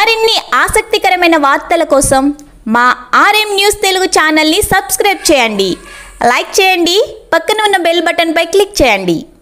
మరిన్ని ఆసక్తికరమైన వార్తల కోసం మా ఆర్ఎం న్యూస్ తెలుగు ఛానల్ని సబ్స్క్రైబ్ చేయండి లైక్ చేయండి పక్కన ఉన్న బెల్ బటన్పై క్లిక్ చేయండి